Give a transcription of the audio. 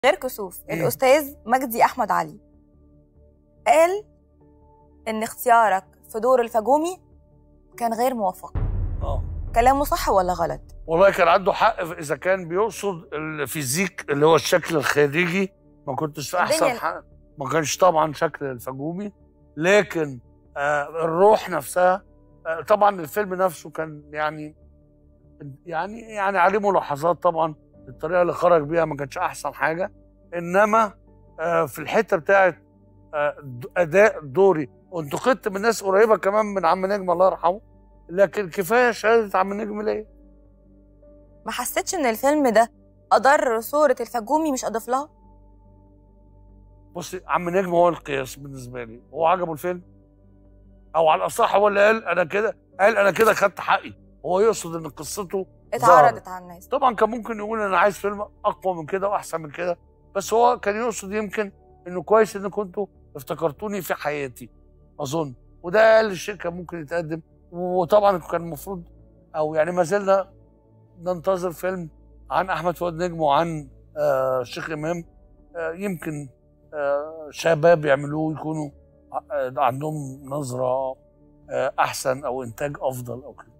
غير كسوف إيه؟ الاستاذ مجدي احمد علي قال ان اختيارك في دور الفجومي كان غير موفق اه كلامه صح ولا غلط والله كان عنده حق اذا كان بيقصد الفيزيك اللي هو الشكل الخارجي ما كنتش في احسن الدنيا- حال ما كانش طبعا شكل الفجومي لكن آه الروح نفسها آه طبعا الفيلم نفسه كان يعني يعني يعني عليه ملاحظات طبعا الطريقه اللي خرج بيها ما كانتش احسن حاجه انما آه في الحته بتاعت آه د- اداء دوري وانتقدت من ناس قريبه كمان من عم نجم الله يرحمه لكن كفايه شهاده عم نجم ليا ما حسيتش ان الفيلم ده اضر صوره الفجومي مش اضاف لها بصي عم نجم هو القياس بالنسبه لي هو عجبه الفيلم او على الاصح هو اللي قال انا كده قال انا كده خدت حقي هو يقصد ان قصته اتعرضت على الناس طبعا كان ممكن يقول انا عايز فيلم اقوى من كده واحسن من كده بس هو كان يقصد يمكن انه كويس ان كنتوا افتكرتوني في حياتي اظن وده اقل شيء كان ممكن يتقدم وطبعا كان المفروض او يعني ما زلنا ننتظر فيلم عن احمد فؤاد نجم وعن آه الشيخ امام آه يمكن آه شباب يعملوه يكونوا آه عندهم نظره آه احسن او انتاج افضل او كده